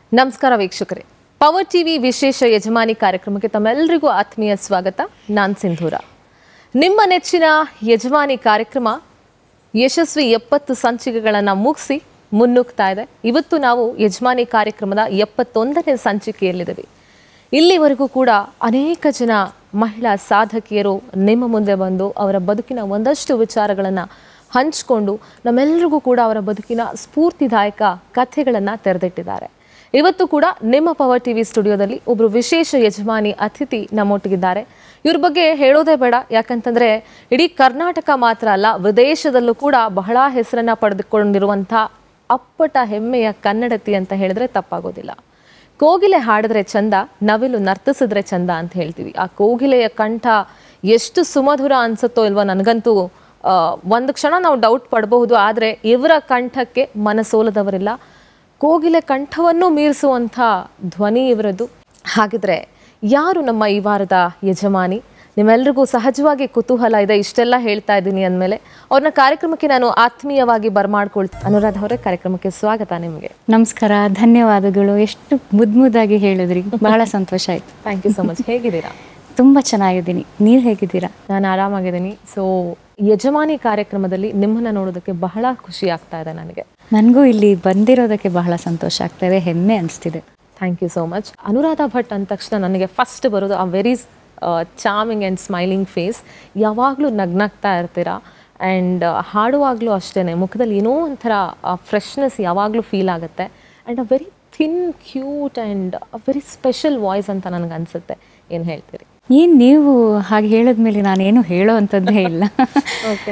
ನಮಸ್ಕಾರ ವೀಕ್ಷಕರೇ power TV ವಿಶೇಷ ಯಜಮಾನಿ ಕಾರ್ಯಕ್ರಮಕ್ಕೆ ತಮ್ಮೆಲ್ಲರಿಗೂ ಆತ್ಮೀಯ ಸ್ವಾಗತ ನಾನ್ ಸಿಂಧೂರ ನಿಮ್ಮ ನೆಚ್ಚಿನ ಯಜಮಾನಿ ಕಾರ್ಯಕ್ರಮ ಯಶಸ್ವಿ ಎಪ್ಪತ್ತು ಸಂಚಿಕೆಗಳನ್ನು ಮುಗಿಸಿ ಮುನ್ನುಗ್ತಾ ಇದೆ ಇವತ್ತು ನಾವು ಯಜಮಾನಿ ಕಾರ್ಯಕ್ರಮದ ಎಪ್ಪತ್ತೊಂದನೇ ಸಂಚಿಕೆಯಲ್ಲಿದ್ದೀವಿ ಇಲ್ಲಿವರೆಗೂ ಕೂಡ ಅನೇಕ ಜನ ಮಹಿಳಾ ಸಾಧಕಿಯರು ನಿಮ್ಮ ಮುಂದೆ ಬಂದು ಅವರ ಬದುಕಿನ ಒಂದಷ್ಟು ವಿಚಾರಗಳನ್ನು ಹಂಚಿಕೊಂಡು ನಮ್ಮೆಲ್ಲರಿಗೂ ಕೂಡ ಅವರ ಬದುಕಿನ ಸ್ಫೂರ್ತಿದಾಯಕ ಕಥೆಗಳನ್ನು ತೆರೆದಿಟ್ಟಿದ್ದಾರೆ ಇವತ್ತು ಕೂಡ ನಿಮ್ಮ ಪವರ್ ಟಿವಿ ಸ್ಟುಡಿಯೋದಲ್ಲಿ ಒಬ್ಬರು ವಿಶೇಷ ಯಜಮಾನಿ ಅತಿಥಿ ನಮ್ಮೊಟ್ಟಿಗಿದ್ದಾರೆ ಇವ್ರ ಬಗ್ಗೆ ಹೇಳೋದೇ ಬೇಡ ಯಾಕಂತಂದ್ರೆ ಇಡೀ ಕರ್ನಾಟಕ ಮಾತ್ರ ಅಲ್ಲ ವಿದೇಶದಲ್ಲೂ ಕೂಡ ಬಹಳ ಹೆಸರನ್ನ ಪಡೆದುಕೊಂಡಿರುವಂಥ ಅಪ್ಪಟ ಹೆಮ್ಮೆಯ ಕನ್ನಡತಿ ಅಂತ ಹೇಳಿದ್ರೆ ತಪ್ಪಾಗೋದಿಲ್ಲ ಕೋಗಿಲೆ ಹಾಡಿದ್ರೆ ಚಂದ ನವಿಲು ನರ್ತಿಸಿದ್ರೆ ಚಂದ ಅಂತ ಹೇಳ್ತೀವಿ ಆ ಕೋಗಿಲೆಯ ಕಂಠ ಎಷ್ಟು ಸುಮಧುರ ಅನ್ಸುತ್ತೋ ಇಲ್ವೋ ನನಗಂತೂ ಆ, ಒಂದು ಕ್ಷಣ ನಾವು ಡೌಟ್ ಪಡಬಹುದು ಆದರೆ ಇವರ ಕಂಠಕ್ಕೆ ಮನಸೋಲದವರಿಲ್ಲ ಕೋಗಿಲೆ ಕಂಠವನ್ನು ಮೀರಿಸುವಂಥ ಧ್ವನಿ ಇವರದ್ದು ಹಾಗಿದ್ರೆ ಯಾರು ನಮ್ಮ ಈ ವಾರದ ಯಜಮಾನಿ ನಿಮ್ಮೆಲ್ರಿಗೂ ಸಹಜವಾಗಿ ಕುತೂಹಲ ಇದೆ ಇಷ್ಟೆಲ್ಲ ಹೇಳ್ತಾ ಇದ್ದೀನಿ ಅಂದಮೇಲೆ ಅವ್ರನ್ನ ಕಾರ್ಯಕ್ರಮಕ್ಕೆ ನಾನು ಆತ್ಮೀಯವಾಗಿ ಬರಮಾಡ್ಕೊಳ್ತೀನಿ ಅನುರಾಧ ಅವರೇ ಕಾರ್ಯಕ್ರಮಕ್ಕೆ ಸ್ವಾಗತ ನಿಮಗೆ ನಮಸ್ಕಾರ ಧನ್ಯವಾದಗಳು ಎಷ್ಟು ಮುದ್ ಮುದ್ದಾಗಿ ಹೇಳಿದ್ರಿ ಬಹಳ ಸಂತೋಷ ಆಯ್ತು ಥ್ಯಾಂಕ್ ಯು ಸೊ ಮಚ್ ಹೇಗಿದ್ದೀರಾ ತುಂಬಾ ಚೆನ್ನಾಗಿದ್ದೀನಿ ನೀವು ಹೇಗಿದ್ದೀರಾ ನಾನು ಆರಾಮಾಗಿದ್ದೀನಿ ಸೊ ಯಜಮಾನಿ ಕಾರ್ಯಕ್ರಮದಲ್ಲಿ ನಿಮ್ಮನ್ನ ನೋಡೋದಕ್ಕೆ ಬಹಳ ಖುಷಿ ಆಗ್ತಾ ಇದೆ ನನಗೆ ನನಗೂ ಇಲ್ಲಿ ಬಂದಿರೋದಕ್ಕೆ ಬಹಳ ಸಂತೋಷ ಆಗ್ತಾ ಇದೆ ಹೆಮ್ಮೆ ಅನಿಸ್ತಿದೆ thank you so much Anuradha Bhat ಅಂದ ತಕ್ಷಣ ನನಗೆ ಫಸ್ಟ್ ಬರೋದು ಆ very charming and smiling face ಯಾವಾಗಲೂ ನಗ್ನಗ್ತಾ ಇರ್ತೀರಾ ಆ್ಯಂಡ್ ಹಾಡುವಾಗಲೂ ಅಷ್ಟೇ ಮುಖದಲ್ಲಿ ಏನೋ ಒಂಥರ ಫ್ರೆಶ್ನೆಸ್ ಯಾವಾಗಲೂ ಫೀಲ್ ಆಗುತ್ತೆ and uh very thin cute and uh very special voice ಅಂತ ನನಗೆ ಅನಿಸುತ್ತೆ ಏನು ಹೇಳ್ತೀರಿ ಏನ್ ನೀವು ಹಾಗೆ ಹೇಳಿದ್ಮೇಲೆ ನಾನೇನು ಹೇಳೋ ಅಂಥದ್ದೇ ಇಲ್ಲ okay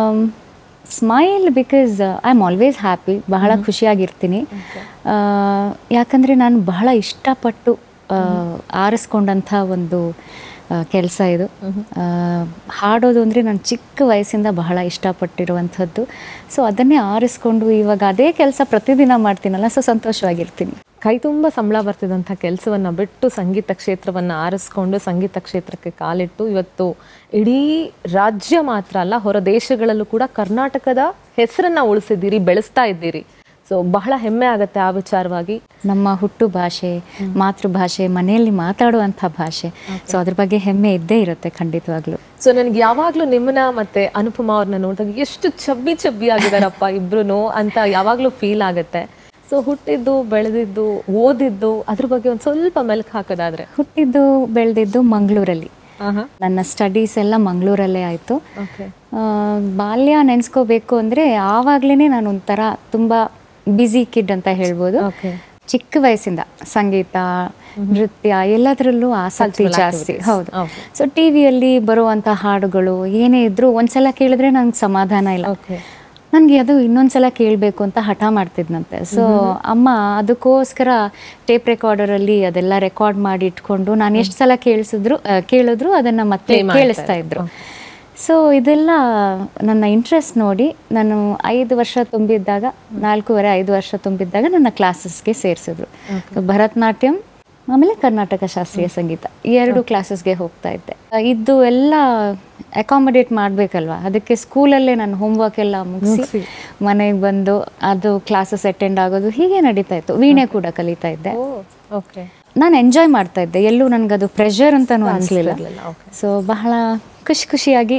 smile because I am always happy ಬಹಳ ಖುಷಿಯಾಗಿರ್ತೀನಿ ಆ, ಯಾಕಂದ್ರೆ ನಾನು ಬಹಳ ಇಷ್ಟಪಟ್ಟು ಆ, ಆರಿಸ್ಕೊಂಡಂಥ ಒಂದು ಕೆಲಸ ಇದು ಆ, ಹಾಡೋದು ಅಂದರೆ ನಾನು ಚಿಕ್ಕ ವಯಸ್ಸಿಂದ ಬಹಳ ಇಷ್ಟಪಟ್ಟಿರುವಂಥದ್ದು ಸೊ ಅದನ್ನೇ ಆರಿಸ್ಕೊಂಡು ಇವಾಗ ಅದೇ ಕೆಲಸ ಪ್ರತಿದಿನ ಮಾಡ್ತೀನಲ್ಲ ಸೊ ಸಂತೋಷವಾಗಿರ್ತೀನಿ ಕೈ ತುಂಬ ಸಂಬಳ ಬರ್ತಿದ್ದಂಥ ಕೆಲಸವನ್ನು ಬಿಟ್ಟು ಸಂಗೀತ ಕ್ಷೇತ್ರವನ್ನು ಆರಿಸ್ಕೊಂಡು ಸಂಗೀತ ಕ್ಷೇತ್ರಕ್ಕೆ ಕಾಲಿಟ್ಟು ಇವತ್ತು ಇಡೀ ರಾಜ್ಯ ಮಾತ್ರ ಅಲ್ಲ ಹೊರ ದೇಶಗಳಲ್ಲೂ ಕೂಡ ಕರ್ನಾಟಕದ ಹೆಸರನ್ನ ಉಳಿಸಿದ್ದೀರಿ ಬೆಳೆಸ್ತಾ ಇದ್ದೀರಿ ಸೊ ಬಹಳ ಹೆಮ್ಮೆ ಆಗುತ್ತೆ ಆ ವಿಚಾರವಾಗಿ ನಮ್ಮ ಹುಟ್ಟು ಭಾಷೆ ಮಾತೃಭಾಷೆ ಮನೆಯಲ್ಲಿ ಮಾತಾಡುವಂಥ ಭಾಷೆ ಸೊ ಅದ್ರ ಬಗ್ಗೆ ಹೆಮ್ಮೆ ಇದ್ದೇ ಇರುತ್ತೆ ಖಂಡಿತವಾಗ್ಲೂ ಸೊ ನನಗೆ ಯಾವಾಗಲೂ ನಿಮ್ಮನ್ನ ಮತ್ತೆ ಅನುಪಮ ಅವ್ರನ್ನ ನೋಡಿದಾಗ ಎಷ್ಟು ಚಬ್ಬಿ ಚಬ್ಬಿ ಆಗಿದಾರಪ್ಪ ಇಬ್ರು ಅಂತ ಯಾವಾಗಲೂ ಫೀಲ್ ಆಗುತ್ತೆ ಸೊ ಹುಟ್ಟಿದ್ದು ಬೆಳೆದಿದ್ದು ಓದಿದ್ದು ಅದ್ರ ಬಗ್ಗೆ ಒಂದು ಸ್ವಲ್ಪ ಮೆಲ್ಕು ಹಾಕೋದಾದ್ರೆ ಹುಟ್ಟಿದ್ದು ಬೆಳೆದಿದ್ದು ಮಂಗಳೂರಲ್ಲಿ ಆಹಾ ನನ್ನ ಸ್ಟಡೀಸ್ ಎಲ್ಲ ಮಂಗಳೂರಲ್ಲೇ ಆಯಿತು ಓಕೆ ಬಾಲ್ಯ ನೆನೆಸ್ಕೋಬೇಕು ಅಂದರೆ ಆವಾಗಲೇ ನಾನು ಒಂಥರ ತುಂಬ ಬ್ಯುಸಿ ಕಿಡ್ ಅಂತ ಹೇಳ್ಬೋದು ಓಕೆ ಚಿಕ್ಕ ವಯಸ್ಸಿಂದ ಸಂಗೀತ ನೃತ್ಯ ಎಲ್ಲದರಲ್ಲೂ ಆಸಕ್ತಿ ಜಾಸ್ತಿ ಹೌದು Okay. ಸೊ ಟಿ ವಿಯಲ್ಲಿ ಬರುವಂಥ ಹಾಡುಗಳು ಏನೇ ಇದ್ರೂ ಒಂದ್ಸಲ ಕೇಳಿದ್ರೆ ನಂಗೆ ಸಮಾಧಾನ ಇಲ್ಲ ಓಕೆ ನನಗೆ ಅದು ಇನ್ನೊಂದ್ಸಲ ಕೇಳಬೇಕು ಅಂತ ಹಠ ಮಾಡ್ತಿದ್ನಂತೆ ಸೊ ಅಮ್ಮ ಅದಕ್ಕೋಸ್ಕರ ಟೇಪ್ ರೆಕಾರ್ಡರಲ್ಲಿ ಅದೆಲ್ಲ ರೆಕಾರ್ಡ್ ಮಾಡಿ ಇಟ್ಕೊಂಡು ನಾನು ಎಷ್ಟು ಸಲ ಕೇಳಿಸಿದ್ರು ಆ, ಕೇಳಿದ್ರು ಅದನ್ನ ಮತ್ತೆ ಕೇಳಿಸ್ತಾ ಇದ್ರು ಸೊ ಇದೆಲ್ಲ ನನ್ನ ಇಂಟ್ರೆಸ್ಟ್ ನೋಡಿ ನಾನು ಐದು ವರ್ಷ ತುಂಬಿದ್ದಾಗ ನಾಲ್ಕೂವರೆ ಐದು ವರ್ಷ ತುಂಬಿದ್ದಾಗ ನನ್ನ ಕ್ಲಾಸಸ್ಗೆ ಸೇರಿಸಿದ್ರು ಭರತನಾಟ್ಯಂ ಆಮೇಲೆ ಕರ್ನಾಟಕ ಶಾಸ್ತ್ರೀಯ ಸಂಗೀತ ಈ ಎರಡು ಕ್ಲಾಸಸ್ಗೆ ಹೋಗ್ತಾ ಇದ್ದೆ ಆ, ಇದ್ದು ಎಲ್ಲ ಅಕಾಮಡೇಟ್ ಮಾಡಬೇಕಲ್ವಾ ಅದಕ್ಕೆ ಸ್ಕೂಲಲ್ಲೇ ನಾನು ಹೋಮ್ವರ್ಕ್ ಎಲ್ಲ ಮುಗಿಸಿ ಮನೆಗೆ ಬಂದು ಅದು ಕ್ಲಾಸಸ್ ಅಟೆಂಡ್ ಆಗೋದು ಹೀಗೆ ನಡೀತಾ ಇತ್ತು ವೀಣೆ ಕೂಡ ಕಲಿತಾ ಇದ್ದೆ ಓ ಓಕೆ ನಾನು ಎಂಜಾಯ್ ಮಾಡ್ತಾ ಇದ್ದೆ ಎಲ್ಲೂ ನನಗದು ಪ್ರೆಷರ್ ಅಂತಾನು ಅನಿಸ್ಲಿಲ್ಲ ಓಕೆ ಸೊ ಬಹಳ ಖುಷಿ ಖುಷಿಯಾಗಿ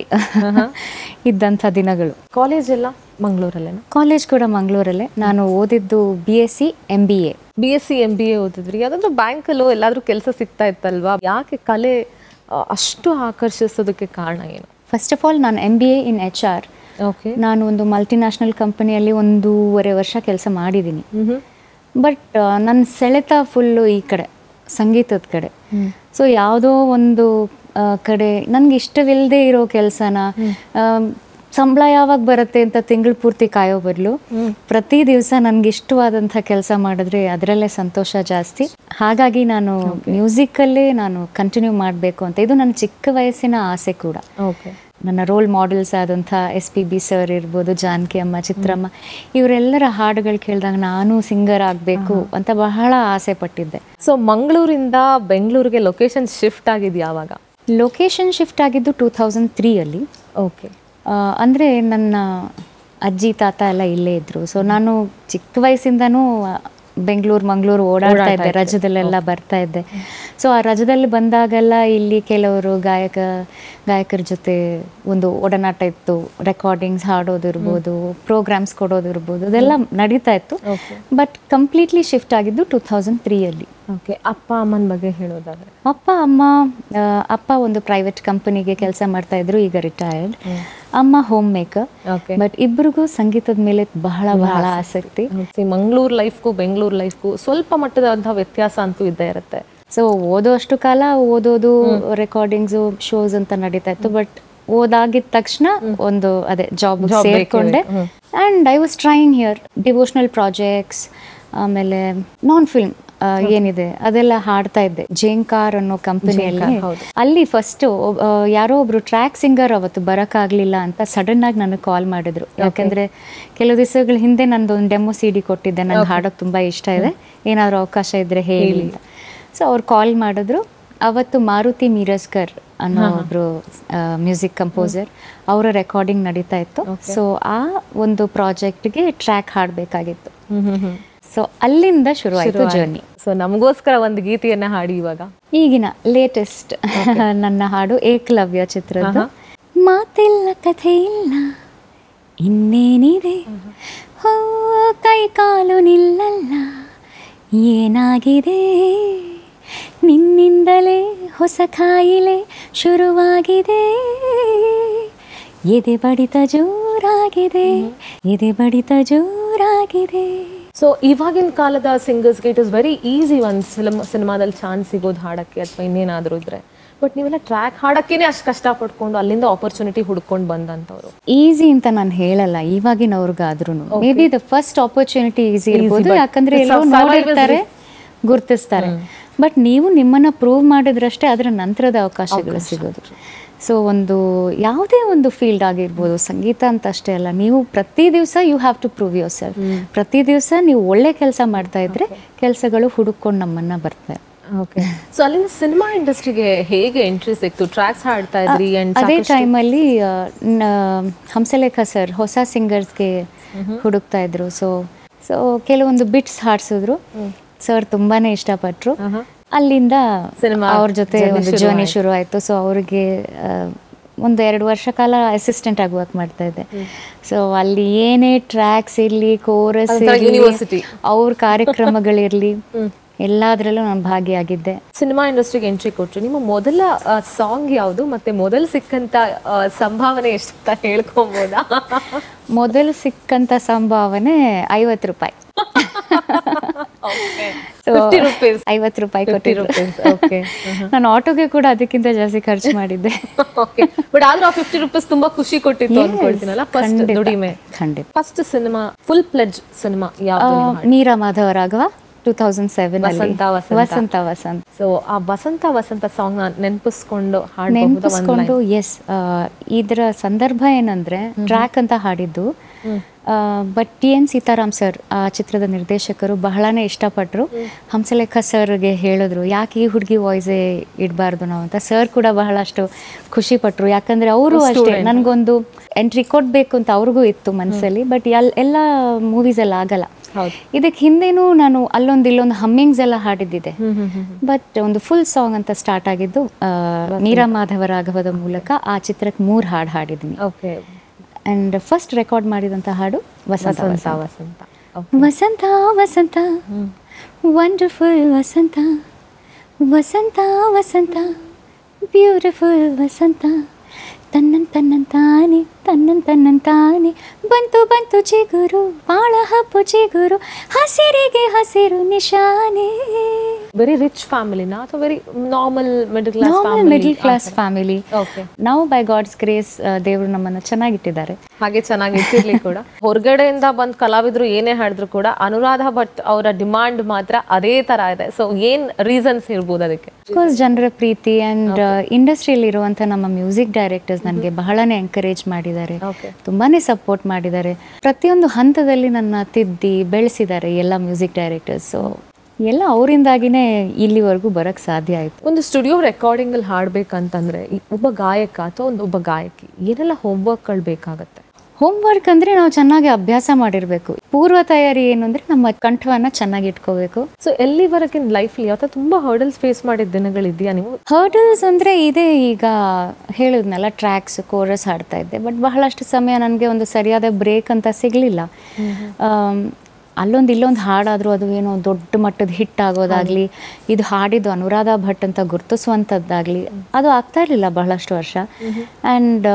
ಇದ್ದಂಥ ದಿನಗಳು ಕಾಲೇಜ್ ಎಲ್ಲ ಮಂಗಳೂರಲ್ಲೇನಾ ಕಾಲೇಜ್ ಕೂಡ ಮಂಗಳೂರಲ್ಲೇ ನಾನು ಓದಿದ್ದು B S C M B A B S C M B A ಓದಿದ್ರಿ ಯಾವ್ದಾದ್ರು ಬ್ಯಾಂಕಲ್ಲೋ ಎಲ್ಲಾದ್ರೂ ಕೆಲಸ ಸಿಗ್ತಾ ಇತ್ತಲ್ವಾ ಯಾಕೆ ಕಲೆ ಆ, ಅಷ್ಟು ಆಕರ್ಷಿಸೋದಕ್ಕೆ ಕಾರಣ ಏನು ಫಸ್ಟ್ ಆಫ್ ಆಲ್ ನಾನು M B A in H R okay ನಾನು ಒಂದು ಮಲ್ಟಿನ್ಯಾಷನಲ್ ಕಂಪನಿಯಲ್ಲಿ ಒಂದೂವರೆ ವರ್ಷ ಕೆಲಸ ಮಾಡಿದ್ದೀನಿ ಬಟ್ ನನ್ನ ಸೆಳೆತ ಫುಲ್ಲು ಈ ಕಡೆ ಸಂಗೀತದ ಕಡೆ ಸೊ ಯಾವುದೋ ಒಂದು ಆ, ಕಡೆ ನನಗೆ ಇಷ್ಟವಿಲ್ಲದೆ ಇರೋ ಕೆಲಸನ ಸಂಬಳ ಯಾವಾಗ ಬರುತ್ತೆ ಅಂತ ತಿಂಗಳು ಪೂರ್ತಿ ಕಾಯೋ ಬದಲು ಪ್ರತಿ ದಿವಸ ನನಗೆ ಇಷ್ಟವಾದಂಥ ಕೆಲಸ ಮಾಡಿದ್ರೆ ಅದರಲ್ಲೇ ಸಂತೋಷ ಜಾಸ್ತಿ ಹಾಗಾಗಿ ನಾನು ಮ್ಯೂಸಿಕಲ್ಲೇ ನಾನು ಕಂಟಿನ್ಯೂ ಮಾಡಬೇಕು ಅಂತ ಇದು ನನ್ನ ಚಿಕ್ಕ ವಯಸ್ಸಿನ ಆಸೆ ಕೂಡ ಓಕೆ ನನ್ನ ರೋಲ್ ಮಾಡೆಲ್ಸ್ ಆದಂಥ ಎಸ್ ಪಿ ಬಿ ಸರ್ ಇರ್ಬೋದು ಜಾನಕಿ ಅಮ್ಮ ಚಿತ್ರಮ್ಮ ಇವರೆಲ್ಲರ ಹಾಡುಗಳು ಕೇಳಿದಾಗ ನಾನು ಸಿಂಗರ್ ಆಗಬೇಕು ಅಂತ ಬಹಳ ಆಸೆ ಪಟ್ಟಿದ್ದೆ ಸೊ ಮಂಗಳೂರಿಂದ ಬೆಂಗಳೂರಿಗೆ ಲೊಕೇಶನ್ ಶಿಫ್ಟ್ ಆಗಿದ್ದು ಯಾವಾಗ ಲೊಕೇಶನ್ ಶಿಫ್ಟ್ ಆಗಿದ್ದು ಟೂ ತೌಸಂಡ್ ತ್ರೀಯಲ್ಲಿ ಓಕೆ ಅಂದರೆ ನನ್ನ ಅಜ್ಜಿ ತಾತ ಎಲ್ಲ ಇಲ್ಲೇ ಇದ್ದರು ಸೊ ನಾನು ಚಿಕ್ಕ ವಯಸ್ಸಿಂದನೂ ಬೆಂಗಳೂರು ಮಂಗಳೂರು ಓಡಾಡ್ತಾ ಇದ್ದೆ ರಜದಲ್ಲೆಲ್ಲ ಬರ್ತಾ ಇದ್ದೆ ಸೊ ಆ ರಜದಲ್ಲಿ ಬಂದಾಗೆಲ್ಲ ಇಲ್ಲಿ ಕೆಲವರು ಗಾಯಕ ಗಾಯಕರ ಜೊತೆ ಒಂದು ಒಡನಾಟ ಇತ್ತು ರೆಕಾರ್ಡಿಂಗ್ಸ್ ಹಾಡೋದಿರ್ಬೋದು ಪ್ರೋಗ್ರಾಮ್ಸ್ ಕೊಡೋದಿರ್ಬೋದು ಅದೆಲ್ಲ ನಡೀತಾ ಇತ್ತು ಬಟ್ ಕಂಪ್ಲೀಟ್ಲಿ ಶಿಫ್ಟ್ ಆಗಿದ್ದು ಟೂ ತೌಸಂಡ್ ತ್ರೀಯಲ್ಲಿ ಓಕೆ ಅಪ್ಪ ಅಮ್ಮನ ಬಗ್ಗೆ ಹೇಳೋದಾದ್ರೆ ಅಪ್ಪ ಅಮ್ಮ ಆ, ಅಪ್ಪ ಒಂದು ಪ್ರೈವೇಟ್ ಕಂಪನಿಗೆ ಕೆಲಸ ಮಾಡ್ತಾ ಇದ್ರು ಈಗ ರಿಟೈರ್ಡ್ ಅಮ್ಮ ಹೋಮ್ ಮೇಕರ್ ಓಕೆ ಬಟ್ ಇಬ್ರಿಗೂ ಸಂಗೀತದ ಮೇಲೆ ಬಹಳ ಬಹಳ ಆಸಕ್ತಿ ಮಂಗಳೂರು ಲೈಫ್ಗೂ ಬೆಂಗಳೂರು ಲೈಫ್ಗೂ ಸ್ವಲ್ಪ ಮಟ್ಟದಂತಹ ವ್ಯತ್ಯಾಸ ಅಂತೂ ಇದ್ದೇ ಇರುತ್ತೆ ಸೊ ಓದೋಷ್ಟು ಕಾಲ ಓದೋದು ರೆಕಾರ್ಡಿಂಗ್ಸು ಶೋಸ್ ಅಂತ ನಡೀತಾ ಇತ್ತು ಬಟ್ ಓದಾಗಿದ ತಕ್ಷಣ ಒಂದು ಅದೇ ಜಾಬ್ ಸೇರ್ಕೊಂಡೆ and I was trying here devotional projects ಆಮೇಲೆ ನಾನ್ ಫಿಲ್ಮ್ ಏನಿದೆ ಅದೆಲ್ಲ ಹಾಡ್ತಾ ಇದ್ದೆ ಜೇಂಕಾರ್ ಅನ್ನೋ ಕಂಪನಿಯಲ್ಲಿ ಅಲ್ಲಿ ಫಸ್ಟ್ ಯಾರೋ ಒಬ್ರು ಟ್ರ್ಯಾಕ್ ಸಿಂಗರ್ ಅವತ್ತು ಬರೋಕ್ಕಾಗಲಿಲ್ಲ ಅಂತ ಸಡನ್ ಆಗಿ ನನಗೆ ಕಾಲ್ ಮಾಡಿದ್ರು ಯಾಕಂದ್ರೆ ಕೆಲವು ದಿವಸಗಳ ಹಿಂದೆ ನಂದು ಒಂದು ಡೆಮೋ ಸಿ ಡಿ ಕೊಟ್ಟಿದ್ದೆ ನಂಗೆ ಹಾಡೋಕೆ ತುಂಬಾ ಇಷ್ಟ ಇದೆ ಏನಾದ್ರು ಅವಕಾಶ ಇದ್ರೆ ಹೇಳಿ ಅಂತ ಸೊ ಅವ್ರು ಕಾಲ್ ಮಾಡಿದ್ರು ಅವತ್ತು ಮಾರುತಿ ಮೀರಸ್ಕರ್ ಅನ್ನೋ ಒಬ್ರು ಮ್ಯೂಸಿಕ್ ಕಂಪೋಸರ್ ಅವರ ರೆಕಾರ್ಡಿಂಗ್ ನಡೀತಾ ಇತ್ತು ಸೊ ಆ ಒಂದು ಪ್ರಾಜೆಕ್ಟ್ಗೆ ಟ್ರ್ಯಾಕ್ ಹಾಡಬೇಕಾಗಿತ್ತು ಸೊ ಅಲ್ಲಿಂದ ಶುರುವಾಯಿತು ಜರ್ನಿ ಸೊ ನಮಗೋಸ್ಕರ ಒಂದು ಗೀತೆಯನ್ನ ಹಾಡಿ ಇವಾಗ ಈಗಿನ ಲೇಟೆಸ್ಟ್ ನನ್ನ ಹಾಡು ಏಕಲವ್ಯ ಚಿತ್ರದ ಮಾತಿಲ್ಲ ಕಥೆ ಇಲ್ಲ ಇನ್ನೇನಿದೆ ಹೋ ಕೈ ಕಾಲು ನಿಲ್ಲಲ್ಲ ಏನಾಗಿದೆ ನಿನ್ನಿಂದಲೇ ಹೊಸ ಕಾಯಿಲೆ ಶುರುವಾಗಿದೆ ಎದೆ ಬಡಿತ ಜೋರಾಗಿದೆ ಎದೆ ಬಡಿತ ಜೋರಾಗಿದೆ ಸೊ ಇವಾಗಿನ ಕಾಲದ ಸಿಂಗರ್ಸ್ಗೆ ಇಟ್ ಇಸ್ ವೆರಿ ಈಸಿ ಒಂದು ಸಿನಿಮಾ ಸಿನಿಮಾದಲ್ಲಿ ಚಾನ್ಸ್ ಸಿಗೋದು ಹಾಡಕ್ಕೆ ಅಥವಾ ಇನ್ನೇನಾದರೂ ಇದ್ರೆ ಬಟ್ ನೀವೆಲ್ಲ ಟ್ರ್ಯಾಕ್ ಹಾಡಕ್ಕೇನೆ ಅಷ್ಟು ಕಷ್ಟಪಟ್ಕೊಂಡು ಅಲ್ಲಿಂದ ಆಪರ್ಚುನಿಟಿ ಹುಡ್ಕೊಂಡು ಬಂದಂಥವ್ರು ಈಸಿ ಅಂತ ನಾನು ಹೇಳಲ್ಲ ಇವಾಗಿನವ್ರಿಗಾದ್ರೂ maybe the first opportunity easy ಇರ್ಬೋದು ಯಾಕಂದ್ರೆ ಎಲ್ಲೋ ನೋಡಿರ್ತಾರೆ ಗುರ್ತಿಸ್ತಾರೆ ಬಟ್ ನೀವು ನಿಮ್ಮನ್ನ ಪ್ರೂವ್ ಮಾಡಿದ್ರಷ್ಟೇ ಅದರ ನಂತರದ ಅವಕಾಶಗಳು ಸಿಗೋದು ಸೊ ಒಂದು ಯಾವುದೇ ಒಂದು ಫೀಲ್ಡ್ ಆಗಿರ್ಬೋದು ಸಂಗೀತ ಅಂತ ಅಷ್ಟೇ ಅಲ್ಲ ನೀವು ಪ್ರತಿ ದಿವಸ you have to prove yourself ಪ್ರತಿ ದಿವಸ ನೀವು ಒಳ್ಳೆ ಕೆಲಸ ಮಾಡ್ತಾ ಇದ್ರೆ ಕೆಲಸಗಳು ಹುಡುಕೊಂಡು ನಮ್ಮನ್ನ ಬರ್ತವೆ ಓಕೆ ಸೊ ಅಲ್ಲಿಂದ ಸಿನಿಮಾ ಇಂಡಸ್ಟ್ರಿಗೆ ಹೇಗೆ ಎಂಟ್ರಿ ಸಿಕ್ತು ಟ್ರ್ಯಾಕ್ಸ್ ಹಾಡ್ತಾ ಇದ್ರಿ ಅಂಡ್ ಅದೇ ಟೈಮಲ್ಲಿ ಹಂಸಲೇಖ ಸರ್ ಹೊಸ ಸಿಂಗರ್ಸ್ಗೆ ಹುಡುಕ್ತಾ ಇದ್ರು ಸೊ ಸೊ ಕೆಲವೊಂದು ಬಿಟ್ಸ್ ಹಾಡ್ಸಿದ್ರು ಸರ್ ತುಂಬಾನೇ ಇಷ್ಟಪಟ್ರು ಅಲ್ಲಿಂದ Cinema ಅವ್ರ ಜೊತೆ ಒಂದು ಜರ್ನಿ ಶುರು ಆಯ್ತು ಸೊ ಅವ್ರಿಗೆ ಆ, ಒಂದು ಎರಡು ವರ್ಷ ಕಾಲ ಅಸಿಸ್ಟೆಂಟ್ ಆಗಿ ವರ್ಕ್ ಮಾಡ್ತಾ ಇದ್ದೆ ಸೊ ಅಲ್ಲಿ ಏನೇ ಟ್ರ್ಯಾಕ್ಸ್ ಇರ್ಲಿ ಕೋರಸ್ ಒಂಥರ university. ಅವ್ರ ಕಾರ್ಯಕ್ರಮಗಳಿರ್ಲಿ ಎಲ್ಲಾದ್ರಲ್ಲೂ ನಾನು ಭಾಗಿಯಾಗಿದ್ದೆ ಸಿನಿಮಾ ಇಂಡಸ್ಟ್ರಿಗೆ ಎಂಟ್ರಿ ಕೊಟ್ರಿ ನಿಮ್ಮ ಮೊದಲ ಸಾಂಗ್ ಯಾವುದು ಮತ್ತೆ ಮೊದಲು ಸಿಕ್ಕಂತ ಆ, ಸಂಭಾವನೆ ಎಷ್ಟು ಅಂತ ಹೇಳ್ಕೊಬೋದಾ ಮೊದಲು ಸಿಕ್ಕಂತ ಸಂಭಾವನೆ ಐವತ್ತು ರೂಪಾಯಿ ಫಿಫ್ಟಿ ರುಪೀಸ್ ಐವತ್ತು ರೂಪಾಯಿ ಕೊಟ್ಟಿದ್ರು ಓಕೆ ನಾನು ಆಟೋಗೆ ಕೂಡ ಅದಕ್ಕಿಂತ ಜಾಸ್ತಿ ಖರ್ಚು ಮಾಡಿದ್ದೆ ಓಕೆ ಬಟ್ ಆದ್ರೂ ಆ ಫಿಫ್ಟಿ ರುಪೀಸ್ ತುಂಬಾ ಖುಷಿ ಕೊಟ್ಟಿತ್ತು ಅನ್ಕೊಳ್ತೀನಲ್ಲ ಫಸ್ಟ್ ಖಂಡಿತ. ದುಡಿಮೆ ಖಂಡಿತ first cinema full fledged cinema ಯಾವ್ದು ನೀವು ಆ, Meera Madhava Raghava two thousand seven Vasantha, Vasantha. Vasantha Vasantha so ಆ ವಸಂತ ವಸಂತ ಸಾಂಗ್ ನ ನೆನಪಿಸ್ಕೊಂಡು ಹಾಡಬಹುದು ನೆನಪಿಸ್ಕೊಂಡು ಎಸ್ ಇದರ ಸಂದರ್ಭ ಏನಂದ್ರೆ ಟ್ರ್ಯಾಕ್ ಅಂತ ಹಾಡಿದ್ದು but T N Seetharam sir ಆ ಚಿತ್ರದ ನಿರ್ದೇಶಕರು ಬಹಳನೇ ಇಷ್ಟಪಟ್ಟರು ಹಂಸಲೇಖ ಸರ್ಗೆ ಹೇಳಿದ್ರು ಯಾಕೆ ಈ ಹುಡುಗಿ ವಾಯ್ಸೇ ಇಡಬಾರ್ದು ನಾವು ಅಂತ ಸರ್ ಕೂಡ ಬಹಳಷ್ಟು ಖುಷಿ ಪಟ್ರು ಯಾಕಂದ್ರೆ ಅವರು ಅಷ್ಟೇ ನನಗೊಂದು ಎಂಟ್ರಿ ಕೊಡ್ಬೇಕು ಅಂತ ಅವ್ರಿಗೂ ಇತ್ತು ಮನಸ್ಸಲ್ಲಿ ಬಟ್ ಎಲ್ ಎಲ್ಲ ಮೂವೀಸ್ ಎಲ್ಲ ಆಗಲ್ಲ ಹೌದು. ಇದಕ್ಕೆ ಹಿಂದೆನೂ ನಾನು ಅಲ್ಲೊಂದು ಇಲ್ಲೊಂದು ಹಮ್ಮಿಂಗ್ಸ್ ಎಲ್ಲ ಹಾಡಿದ್ದಿದೆ ಬಟ್ ಒಂದು ಫುಲ್ ಸಾಂಗ್ ಅಂತ ಸ್ಟಾರ್ಟ್ ಆಗಿದ್ದು ಆ, ಮೀರಾ ಮಾಧವ ರಾಘವದ ಮೂಲಕ ಆ ಚಿತ್ರಕ್ಕೆ ಮೂರು ಹಾಡು ಹಾಡಿದ್ದೀನಿ ಓಕೆ ಅಂಡ್ ಫಸ್ಟ್ ರೆಕಾರ್ಡ್ ಮಾಡಿದಂಥ ಹಾಡು ವಸಂತ ವಸಂತ ವಸಂತ ವಸಂತ ವಸಂತ ವಂಡರ್ಫುಲ್ ವಸಂತ ವಸಂತ ವಸಂತ ಬ್ಯೂಟಿಫುಲ್ ವಸಂತ ತನ್ನನ್ ತನ್ನಂತಾನೆ ತನ್ನನ್ ತನ್ನಂತಾನೆ ಬಂತು ಬಂತು ಚಿಗುರು ಬಾಳ ಹಬ್ಬು ಚಿಗುರು ಹಸಿರಿಗೆ ಹಸಿರು ನಿಶಾನೆ ವೆರಿ ರಿಚ್ ಫ್ಯಾಮಿಲಿನ ಅಥವಾ very normal middle class normal middle class family okay ನಾವು ಬೈ ಗಾಡ್ಸ್ ಗ್ರೇಸ್ ದೇವರು ನಮ್ಮನ್ನ ಚೆನ್ನಾಗಿಟ್ಟಿದ್ದಾರೆ ಹಾಗೆ ಚೆನ್ನಾಗಿ ಇಟ್ಟಿರ್ಲಿ ಕೂಡ ಹೊರಗಡೆಯಿಂದ ಬಂದ್ ಕಲಾವಿದ್ರು ಏನೇ ಹಾಡಿದ್ರು ಕೂಡ ಅನುರಾಧ ಭಟ್ ಅವರ ಡಿಮಾಂಡ್ ಮಾತ್ರ ಅದೇ ತರ ಇದೆ ಸೊ ಏನ್ ರೀಸನ್ಸ್ ಇರ್ಬೋದು ಅದಕ್ಕೆ ಕೋರ್ಸ್ ಜನರ ಪ್ರೀತಿ ಅಂಡ್ ಇಂಡಸ್ಟ್ರಿಯಲ್ಲಿ ಇರುವಂತ ನಮ್ಮ ಮ್ಯೂಸಿಕ್ ಡೈರೆಕ್ಟರ್ಸ್ ನನಗೆ ಬಹಳನೇ ಎಂಕರೇಜ್ ಮಾಡಿದ್ದಾರೆ ಓಕೆ ತುಂಬಾನೇ ಸಪೋರ್ಟ್ ಮಾಡಿದ್ದಾರೆ ಪ್ರತಿಯೊಂದು ಹಂತದಲ್ಲಿ ನನ್ನ ತಿದ್ದಿ ಬೆಳೆಸಿದ್ದಾರೆ ಎಲ್ಲ ಮ್ಯೂಸಿಕ್ ಡೈರೆಕ್ಟರ್ಸ್ ಸೊ ಎಲ್ಲ ಅವರಿಂದಾಗಿನೇ ಇಲ್ಲಿವರೆಗೂ ಬರಕ್ ಸಾಧ್ಯ ಆಯ್ತು ಒಂದು ಸ್ಟುಡಿಯೋ ರೆಕಾರ್ಡಿಂಗ್ ಅಲ್ಲಿ ಹಾಡ್ಬೇಕಂತಂದ್ರೆ ಈ ಒಬ್ಬ ಗಾಯಕ ಅಥವಾ ಒಂದು ಒಬ್ಬ ಗಾಯಕಿ ಏನೆಲ್ಲ ಹೋಮ್ವರ್ಕ್ಗಳು ಬೇಕಾಗತ್ತೆ ಹೋಮ್ವರ್ಕ್ ಅಂದರೆ ನಾವು ಚೆನ್ನಾಗಿ ಅಭ್ಯಾಸ ಮಾಡಿರಬೇಕು ಪೂರ್ವ ತಯಾರಿ ಏನು ಅಂದರೆ ನಮ್ಮ ಕಂಠವನ್ನು ಚೆನ್ನಾಗಿ ಇಟ್ಕೋಬೇಕು ಸೊ ಎಲ್ಲಿವರೆಗಿನ ಲೈಫ್ಲಿ ಯಾವ ತುಂಬಾ ಹರ್ಡಲ್ಸ್ ಫೇಸ್ ಮಾಡಿದ ದಿನಗಳಿದೆಯಾ ನೀವು ಹರ್ಡಲ್ಸ್ ಅಂದರೆ ಇದೇ ಈಗ ಹೇಳಿದ್ನಲ್ಲ ಟ್ರ್ಯಾಕ್ಸ್ ಕೋರಸ್ ಹಾಡ್ತಾ ಇದ್ದೆ ಬಟ್ ಬಹಳಷ್ಟು ಸಮಯ ನನಗೆ ಒಂದು ಸರಿಯಾದ ಬ್ರೇಕ್ ಅಂತ ಸಿಗಲಿಲ್ಲ ಅಲ್ಲೊಂದು ಇಲ್ಲೊಂದು ಹಾಡಾದರೂ ಅದು ಏನೋ ದೊಡ್ಡ ಮಟ್ಟದ ಹಿಟ್ ಆಗೋದಾಗಲಿ ಇದು ಹಾಡಿದ್ದು ಅನುರಾಧ ಭಟ್ ಅಂತ ಗುರುತಿಸುವಂಥದ್ದಾಗಲಿ ಅದು ಆಗ್ತಾ ಇರಲಿಲ್ಲ ಬಹಳಷ್ಟು ವರ್ಷ ಆ್ಯಂಡ್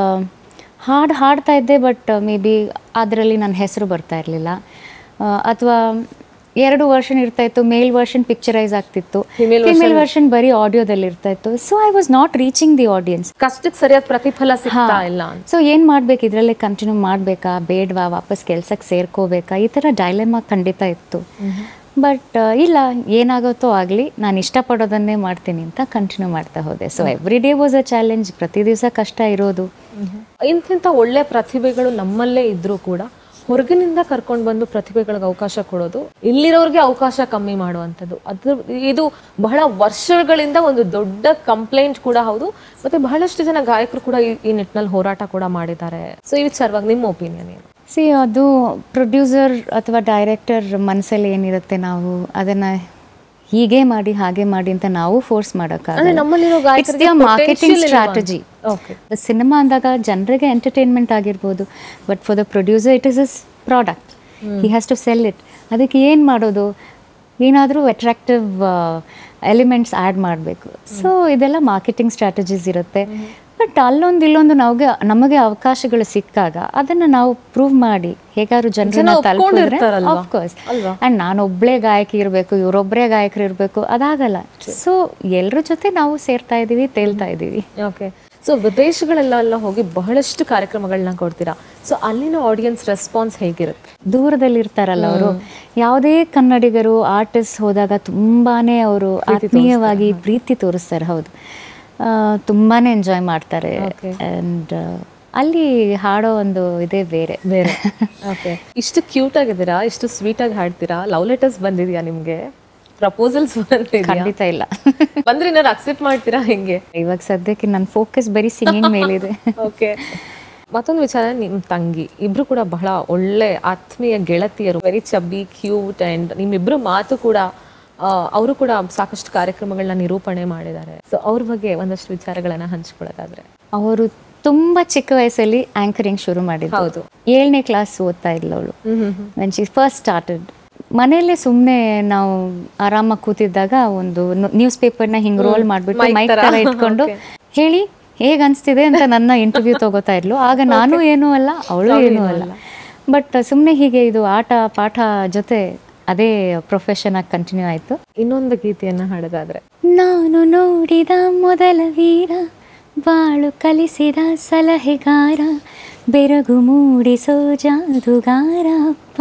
ಹಾಡು ಹಾಡ್ತಾ ಇದ್ದೆ ಬಟ್ ಮೇ ಬಿ ಅದರಲ್ಲಿ ನನ್ನ ಹೆಸರು ಬರ್ತಾ ಇರಲಿಲ್ಲ ಅಥವಾ ಎರಡು ವರ್ಷನ್ ಇರ್ತಾ ಇತ್ತು ಮೇಲ್ ವರ್ಷನ್ ಪಿಕ್ಚರೈಸ್ ಆಗ್ತಿತ್ತು ಫಿಮೇಲ್ ವರ್ಷನ್ ಬರೀ ಆಡಿಯೋದಲ್ಲಿ ಇರ್ತಾ ಇತ್ತು so I was not reaching the audience ಕಷ್ಟಕ್ಕೆ ಸರಿಯಾದ ಪ್ರತಿಫಲ ಸಿಗ್ತಾ ಇಲ್ಲ ಅಂತ ಸೊ ಏನು ಮಾಡ್ಬೇಕು ಇದರಲ್ಲೇ ಕಂಟಿನ್ಯೂ ಮಾಡಬೇಕಾ ಬೇಡವಾ ವಾಪಸ್ ಕೆಲ್ಸಕ್ಕೆ ಸೇರ್ಕೋಬೇಕಾ ಈ ಥರ ಡೈಲೆಮಾ ಖಂಡಿತ ಇತ್ತು ಬಟ್ ಇಲ್ಲ ಏನಾಗುತ್ತೋ ಆಗಲಿ ನಾನು ಇಷ್ಟಪಡೋದನ್ನೇ ಮಾಡ್ತೀನಿ ಅಂತ ಕಂಟಿನ್ಯೂ ಮಾಡ್ತಾ ಹೋದೆ so every day was a challenge ಪ್ರತಿ ದಿವಸ ಕಷ್ಟ ಇರೋದು ಇಂತಿಂಥ ಒಳ್ಳೆ ಪ್ರತಿಭೆಗಳು ನಮ್ಮಲ್ಲೇ ಇದ್ರೂ ಕೂಡ ಹೊರಗಿನಿಂದ ಕರ್ಕೊಂಡು ಬಂದು ಪ್ರತಿಭೆಗಳಿಗೆ ಅವಕಾಶ ಕೊಡೋದು ಇಲ್ಲಿರೋರಿಗೆ ಅವಕಾಶ ಕಮ್ಮಿ ಮಾಡುವಂಥದ್ದು ಅದ್ರ ಇದು ಬಹಳ ವರ್ಷಗಳಿಂದ ಒಂದು ದೊಡ್ಡ ಕಂಪ್ಲೇಂಟ್ ಕೂಡ ಹೌದು ಮತ್ತೆ ಬಹಳಷ್ಟು ಜನ ಗಾಯಕರು ಕೂಡ ಈ- ಈ ನಿಟ್ಟಿನಲ್ಲಿ ಹೋರಾಟ ಕೂಡ ಮಾಡಿದ್ದಾರೆ ಸೊ ಈ ವಿಚಾರವಾಗಿ ನಿಮ್ಮ ಒಪಿನಿಯನ್ ಏನು ಸಿ ಅದು ಪ್ರೊಡ್ಯೂಸರ್ ಅಥವಾ ಡೈರೆಕ್ಟರ್ ಮನಸ್ಸಲ್ಲಿ ಏನಿರುತ್ತೆ ನಾವು ಅದನ್ನ ಹೀಗೆ ಮಾಡಿ ಹಾಗೆ ಮಾಡಿ ಅಂತ ನಾವು ಫೋರ್ಸ್ ಅಂದ್ರೆ ನಮ್ಮಲ್ಲಿರೋ ಗಾಯಕರಿಗೆ ಮಾರ್ಕೆಟಿಂಗ್ potential ಇಲ್ವಾ ಸ್ಟ್ರಾಟಜಿ ಓಕೆ ಸಿನಿಮಾ ಅಂದಾಗ ಜನರಿಗೆ ಎಂಟರ್ಟೈನ್ಮೆಂಟ್ ಆಗಿರ್ಬೋದು but for the producer it is is product he has to sell it ಅದಕ್ಕೆ ಏನು ಮಾಡೋದು ಏನಾದರೂ ಅಟ್ರಾಕ್ಟಿವ್ ಎಲಿಮೆಂಟ್ಸ್ ಆ್ಯಡ್ ಮಾಡಬೇಕು ಸೊ ಇದೆಲ್ಲ ಮಾರ್ಕೆಟಿಂಗ್ ಸ್ಟ್ರಾಟಜೀಸ್ ಇರುತ್ತೆ ಬಟ್ ಅಲ್ಲೊಂದು ಇಲ್ಲೊಂದು ನಮಗೆ ನಮಗೆ ಅವಕಾಶಗಳು ಸಿಕ್ಕಾಗ ಅದನ್ನು ನಾವು ಪ್ರೂವ್ ಮಾಡಿ ಹೇಗಾದ್ರು ಜನರನ್ನ ತಲುಪಿದ್ರೆ ಒಪ್ಕೊಂಡಿರ್ತಾರಲ್ವಾ? ಆಫ್ಕೋರ್ಸ್ ಅಲ್ವಾ? ಆ್ಯಂಡ್ ನಾನೊಬ್ಬಳೇ ಗಾಯಕಿ ಇರಬೇಕು ಇವರೊಬ್ಬರೇ ಗಾಯಕರು ಇರಬೇಕು ಅದಾಗಲ್ಲ ಸೊ ಎಲ್ಲರ ಜೊತೆ ನಾವು ಸೇರ್ತಾ ಇದ್ದೀವಿ ತೇಲ್ತಾ ಇದ್ದೀವಿ ಓಕೆ ಸೊ ವಿದೇಶಗಳೆಲ್ಲ ಹೋಗಿ ಬಹಳಷ್ಟು ಕಾರ್ಯಕ್ರಮಗಳನ್ನ ಕೊಡ್ತೀರಾ ಸೊ ಅಲ್ಲಿನ ಆಡಿಯನ್ಸ್ ರೆಸ್ಪಾನ್ಸ್ ಹೇಗಿರುತ್ತೆ ದೂರದಲ್ಲಿ ಇರ್ತಾರಲ್ಲ ಅವರು ಯಾವುದೇ ಕನ್ನಡಿಗರು ಆರ್ಟಿಸ್ಟ್ ಹೋದಾಗ ತುಂಬಾನೇ ಅವರು ಆತ್ಮೀಯವಾಗಿ ಪ್ರೀತಿ ತೋರಿಸ್ತಾರೆ ಹೌದು ಆ, ತುಂಬಾನೇ ಎಂಜಾಯ್ ಮಾಡ್ತಾರೆ ಅಂಡ್ ಅಲ್ಲಿ ಹಾಡೋ ಒಂದು ಇದೇ ಬೇರೆ ಬೇರೆ ಓಕೆ ಇಷ್ಟು ಕ್ಯೂಟ್ ಆಗಿದ್ದೀರಾ ಇಷ್ಟು ಸ್ವೀಟ್ ಆಗಿ ಹಾಡ್ತೀರಾ ಲವ್ ಲೆಟರ್ಸ್ ಬಂದಿದ್ಯಾ ನಿಮ್ಗೆ ಪ್ರಪೋಸಲ್ಸ್ ಬಂದಿದ್ಯಾ ಖಂಡಿತ ಇಲ್ಲ ಬಂದ್ರೆ ನಾನು ಅಕ್ಸೆಪ್ಟ್ ಮಾಡ್ತೀರಾ ಹೆಂಗೆ ಇವಾಗ ಸದ್ಯಕ್ಕೆ ನನ್ನ ಫೋಕಸ್ ಬರೀ ಸಿಂಗಿಂಗ್ ಮೇಲಿದೆ ಓಕೆ ಮತ್ತೊಂದು ವಿಚಾರ ನಿಮ್ಮ ತಂಗಿ ಇಬ್ರು ಕೂಡ ಬಹಳ ಒಳ್ಳೆ ಆತ್ಮೀಯ ಗೆಳತಿಯರು ವೆರಿ ಚಬ್ಬಿ ಕ್ಯೂಟ್ ಅಂಡ್ ನಿಮ್ಮಿಬ್ರು ಮಾತು ಕೂಡ ಅವರು ಕೂಡ ಸಾಕಷ್ಟು ಕಾರ್ಯಕ್ರಮಗಳನ್ನ ನಿರೂಪಣೆ ಮಾಡಿದ್ದಾರೆ ಸೊ ಅವ್ರ ಬಗ್ಗೆ ಒಂದಷ್ಟು ವಿಚಾರಗಳನ್ನ ಹಂಚ್ಕೊಳ್ಳೋದಾದ್ರೆ ಅವರು ತುಂಬಾ ಚಿಕ್ಕ ವಯಸ್ಸಲ್ಲಿ ಆಂಕರಿಂಗ್ ಶುರು ಮಾಡಿದ್ರು ಹೌದು. ಏಳನೇ ಕ್ಲಾಸ್ ಓದ್ತಾ ಇದ್ಲು ಅವಳು ವೆನ್ ಶಿ ಫಸ್ಟ್ ಸ್ಟಾರ್ಟೆಡ್ ಮನೆಯಲ್ಲೇ ಸುಮ್ಮನೆ ನಾವು ಆರಾಮಾಗಿ ಕೂತಿದ್ದಾಗ ಒಂದು ನ್ಯೂಸ್ ಪೇಪರ್ನ ಹಿಂಗೆ ರೋಲ್ ಮಾಡಿಬಿಟ್ಟು ಮೈಕ್ ತರ ಇಟ್ಕೊಂಡು ಹೇಳಿ ಹೇಗೆ ಅನಿಸ್ತಿದೆ ಅಂತ ನನ್ನ ಇಂಟರ್ವ್ಯೂ ತಗೋತಾ ಇದ್ಲು ಆಗ ನಾನು ಏನೂ ಅಲ್ಲ ಅವಳು ಏನೂ ಅಲ್ಲ ಬಟ್ ಸುಮ್ಮನೆ ಹೀಗೆ ಇದು ಆಟ ಪಾಠ ಜೊತೆ ಅದೇ ಪ್ರೊಫೆಷನ್ ಆಗಿ ಕಂಟಿನ್ಯೂ ಆಯಿತು ಇನ್ನೊಂದು ಗೀತೆಯನ್ನ ಹಾಡೋದಾದ್ರೆ ನಾನು ನೋಡಿದ ಮೊದಲ ವೀರ ಬಾಳು ಕಲಿಸಿದ ಸಲಹೆಗಾರ ಬೆರಗು ಮೂಡಿಸೋ ಜಾದುಗಾರ ಅಪ್ಪ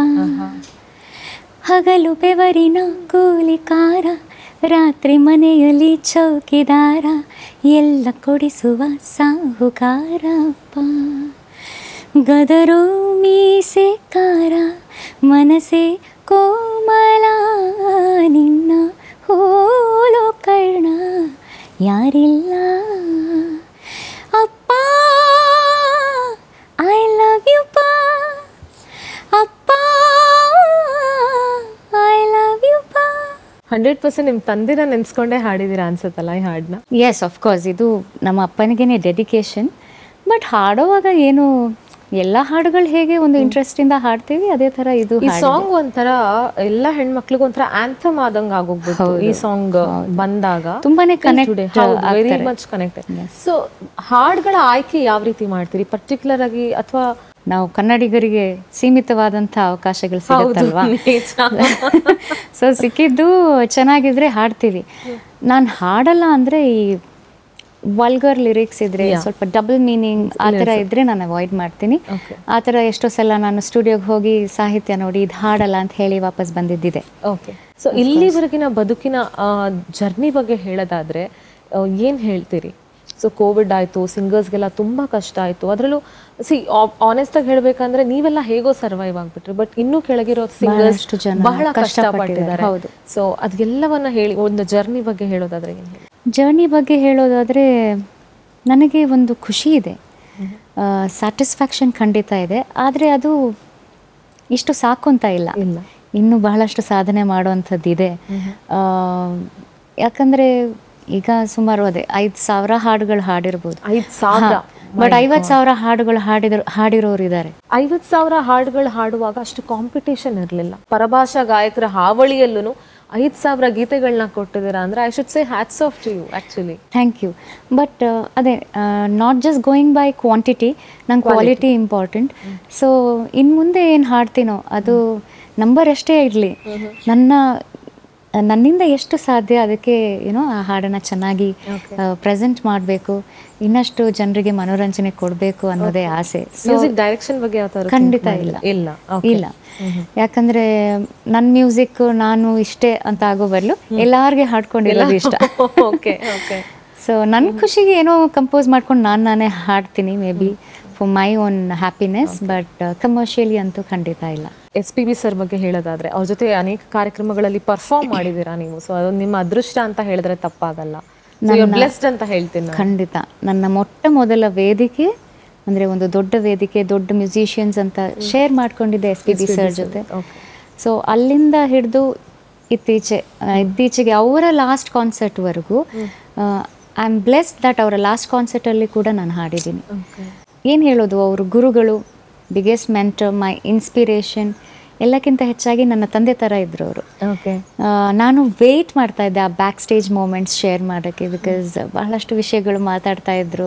ಹಗಲು ಬೆವರಿನ ಕೂಲಿಕಾರ ರಾತ್ರಿ ಮನೆಯಲ್ಲಿ ಚೌಕಿದಾರ ಎಲ್ಲ ಕೊಡಿಸುವ ಸಾಹುಕಾರ ಅಪ್ಪ ಗದರು ಮೀಸೆ ಕಾರ ಮನಸೆ ಕೋಮಲ ನಿನ್ನ ಹೋಲೋ ಕರ್ಣ ಯಾರಿಲ್ಲ ಅಪ್ಪ ಐ ಲವ್ ಯು ಪಾ ಅಪ್ಪ ಐ ಲವ್ ಯು ಪಾ ಹಂಡ್ರೆಡ್ ಪರ್ಸೆಂಟ್ ನಿಮ್ ತಂದೆನ ನೆನ್ಸ್ಕೊಂಡೇ ಹಾಡಿದೀರಾ ಅನ್ಸುತ್ತಲ್ಲ ಈ ಹಾಡನ್ನ ಎಸ್ ಕೋರ್ಸ್ ಇದು ನಮ್ಮ ಅಪ್ಪನಿಗೇನೆ ಡೆಡಿಕೇಶನ್ ಬಟ್ ಹಾಡೋವಾಗ ಏನು ಎಲ್ಲ ಹಾಡುಗಳು ಹೇಗೆ ಒಂದು ಇಂಟ್ರೆಸ್ಟಿಂದ ಹಾಡ್ತೀವಿ ಅದೇ ಥರ ಇದು ಈ ಸಾಂಗ್ ಒಂಥರ ಎಲ್ಲ ಹೆಣ್ಮಕ್ಳಿಗೂ ಒಂಥರ ಆಂಥಮ್ ಆದಂಗ ಆಗೋಗ್ಬಿಟ್ಟು ಈ ಸಾಂಗ್ ಬಂದಾಗ ತುಂಬಾನೇ connect very much connect so ಹಾಡ್ಗಳ ಆಯ್ಕೆ ಯಾವ ರೀತಿ ಮಾಡ್ತೀರಿ ಪರ್ಟಿಕ್ಯುಲರ್ ಆಗಿ ಅಥವಾ ನಾವು ಕನ್ನಡಿಗರಿಗೆ ಸೀಮಿತವಾದಂಥ ಅವಕಾಶಗಳು ಸಿಗುತ್ತಲ್ವಾ ಸೊ ಸಿಕ್ಕಿದ್ದು ಚೆನ್ನಾಗಿದ್ರೆ ಹಾಡ್ತೀವಿ ನಾನು ಹಾಡಲ್ಲ ಅಂದರೆ ಈ ವಲ್ಗರ್ ಲಿರಿಕ್ಸ್ ಇದ್ರೆ ಸ್ವಲ್ಪ ಡಬಲ್ ಮೀನಿಂಗ್ ಆ ಥರ ಇದ್ರೆ ನಾನು ಅವಾಯ್ಡ್ ಮಾಡ್ತೀನಿ ಆ ಥರ ಎಷ್ಟೋ ಸಲ ನಾನು ಸ್ಟುಡಿಯೋಗೆ ಹೋಗಿ ಸಾಹಿತ್ಯ ನೋಡಿ ಇದು ಹಾಡಲ್ಲ ಅಂತ ಹೇಳಿ ವಾಪಸ್ ಬಂದಿದ್ದಿದೆ ಓಕೆ ಸೊ ಇಲ್ಲಿವರೆಗಿನ ಬದುಕಿನ ಜರ್ನಿ ಬಗ್ಗೆ ಹೇಳೋದಾದ್ರೆ ಆ, ಏನ್ ಹೇಳ್ತೀರಿ ಸೊ ಕೋವಿಡ್ ಆಯ್ತು ಸಿಂಗರ್ಸ್ಗೆಲ್ಲ ತುಂಬಾ ಕಷ್ಟ ಆಯ್ತು ಅದರಲ್ಲೂ ಸಿ ಆನೆಸ್ಟ್ ಆಗಿ ಹೇಳ್ಬೇಕಂದ್ರೆ ನೀವೆಲ್ಲ ಹೇಗೋ ಸರ್ವೈವ್ ಆಗ್ಬಿಟ್ರಿ ಬಟ್ ಇನ್ನೂ ಕೆಳಗಿರೋ ಸಿಂಗರ್ಸ್ ಬಹಳಷ್ಟು ಜನ ಬಹಳ ಕಷ್ಟಪಟ್ಟಿದ್ದಾರೆ ಹೌದು. ಸೊ ಅದೆಲ್ಲವನ್ನ ಹೇಳಿ ಒಂದು ಜರ್ನಿ ಬಗ್ಗೆ ಹೇಳೋದಾದ್ರೆ ಏನ್ ಹೇಳಿ ಜರ್ನಿ ಬಗ್ಗೆ ಹೇಳೋದಾದರೆ ನನಗೆ ಒಂದು ಖುಷಿ ಇದೆ ಸ್ಯಾಟಿಸ್ಫ್ಯಾಕ್ಷನ್ ಖಂಡಿತ ಇದೆ ಆದರೆ ಅದು ಇಷ್ಟು ಸಾಕು ಅಂತ ಇಲ್ಲ ಇಲ್ಲ ಇನ್ನೂ ಬಹಳಷ್ಟು ಸಾಧನೆ ಮಾಡುವಂಥದ್ದು ಇದೆ ಆ, ಯಾಕಂದ್ರೆ ಈಗ ಸುಮಾರು ಅದೇ ಐದು ಸಾವಿರ ಹಾಡುಗಳು ಹಾಡಿರ್ಬೋದು ಐದ್ ಸಾವಿರ ಬಟ್ ಐವತ್ತು ಸಾವಿರ ಹಾಡುಗಳು ಹಾಡಿದ್ರು ಹಾಡಿರೋರು ಇದ್ದಾರೆ ಐವತ್ ಸಾವಿರ ಹಾಡುಗಳು ಹಾಡುವಾಗ ಅಷ್ಟು ಕಾಂಪಿಟೇಷನ್ ಇರಲಿಲ್ಲ ಪರಭಾಷಾ ಗಾಯಕರ ಹಾವಳಿಯಲ್ಲೂ ಐದ್ ಸಾವಿರ ಗೀತೆಗಳನ್ನ ಕೊಟ್ಟಿದ್ದೀರಾ ಅಂದ್ರೆ I should say hats off to you actually thank you but ಅದೇ not just going by quantity ನಂಗೆ ಕ್ವಾಲಿಟಿ ಇಂಪಾರ್ಟೆಂಟ್ ಸೊ ಇನ್ನು ಮುಂದೆ ಏನು ಹಾಡ್ತೀನೋ ಅದು ನಂಬರ್ ಎಷ್ಟೇ ಇರಲಿ ನನ್ನ ನನ್ನಿಂದ ಎಷ್ಟು ಸಾಧ್ಯ ಅದಕ್ಕೆ ಏನೋ ಆ ಹಾಡನ್ನು ಚೆನ್ನಾಗಿ ಪ್ರೆಸೆಂಟ್ ಮಾಡಬೇಕು ಇನ್ನಷ್ಟು ಜನರಿಗೆ ಮನೋರಂಜನೆ ಕೊಡಬೇಕು ಅನ್ನೋದೇ ಆಸೆ ಸೊ ಮ್ಯೂಸಿಕ್ ಡೈರೆಕ್ಷನ್ ಬಗ್ಗೆ ಯಾವ ಖಂಡಿತ ಇಲ್ಲ ಇಲ್ಲ ಇಲ್ಲ ಯಾಕಂದ್ರೆ ನನ್ನ ಮ್ಯೂಸಿಕ್ ನಾನು ಇಷ್ಟೇ ಅಂತ ಆಗೋ ಬದಲು ಎಲ್ಲಾರ್ಗೆ ಹಾಡ್ಕೊಂಡಿರೋದು ಇಷ್ಟ ಓಕೆ ಓಕೆ ಸೊ ನನ್ನ ಖುಷಿಗೆ ಏನೋ ಕಂಪೋಸ್ ಮಾಡ್ಕೊಂಡು ನಾನು ನಾನೇ ಹಾಡ್ತೀನಿ maybe for my own happiness but commercially ಅಂತೂ ಖಂಡಿತ ಇಲ್ಲ ಎಸ್ ಪಿ ಬಿ ಸರ್ ಬಗ್ಗೆ ಹೇಳೋದಾದ್ರೆ ಅವ್ರ ಜೊತೆ ಅನೇಕ ಕಾರ್ಯಕ್ರಮಗಳಲ್ಲಿ ಪರ್ಫಾರ್ಮ್ ಮಾಡಿದ್ದೀರಾ ನೀವು ಸೊ ಅದು ನಿಮ್ಮ ಅದೃಷ್ಟ ಅಂತ ಹೇಳಿದ್ರೆ ತಪ್ಪಾಗಲ್ಲ ಬ್ಲೆಸ್ಡ್ ಅಂತ ಹೇಳ್ತೀನಿ ನಾನು. ಖಂಡಿತ ನನ್ನ ಮೊಟ್ಟ ಮೊದಲ ವೇದಿಕೆ ಅಂದರೆ ಒಂದು ದೊಡ್ಡ ವೇದಿಕೆ ದೊಡ್ಡ ಮ್ಯೂಸಿಷಿಯನ್ಸ್ ಅಂತ ಶೇರ್ ಮಾಡ್ಕೊಂಡಿದ್ದೆ ಎಸ್ ಪಿ ಬಿ ಸರ್ ಜೊತೆ ಸೊ ಅಲ್ಲಿಂದ ಹಿಡಿದು ಇತ್ತೀಚೆ ಆ, ಇತ್ತೀಚೆಗೆ ಅವರ ಲಾಸ್ಟ್ ಕಾನ್ಸರ್ಟ್ವರೆಗೂ ಐ ಆಮ್ ಬ್ಲೆಸ್ಡ್ ದಟ್ ಅವರ ಲಾಸ್ಟ್ ಕಾನ್ಸರ್ಟಲ್ಲಿ ಕೂಡ ನಾನು ಹಾಡಿದ್ದೀನಿ ಏನು ಹೇಳೋದು ಅವರು ಗುರುಗಳು ಬಿಗ್ಗೆಸ್ಟ್ ಮೆಂಟರ್ ಮೈ ಇನ್ಸ್ಪಿರೇಷನ್ ಎಲ್ಲಕ್ಕಿಂತ ಹೆಚ್ಚಾಗಿ ನನ್ನ ತಂದೆ ಥರ ಇದ್ರು ಅವರು ಓಕೆ ಆ, ನಾನು ವೆಯ್ಟ್ ಮಾಡ್ತಾ ಇದ್ದೆ ಆ ಬ್ಯಾಕ್ ಸ್ಟೇಜ್ ಮೂಮೆಂಟ್ಸ್ ಶೇರ್ ಮಾಡೋಕ್ಕೆ ಬಿಕಾಸ್ ಬಹಳಷ್ಟು ವಿಷಯಗಳು ಮಾತಾಡ್ತಾ ಇದ್ರು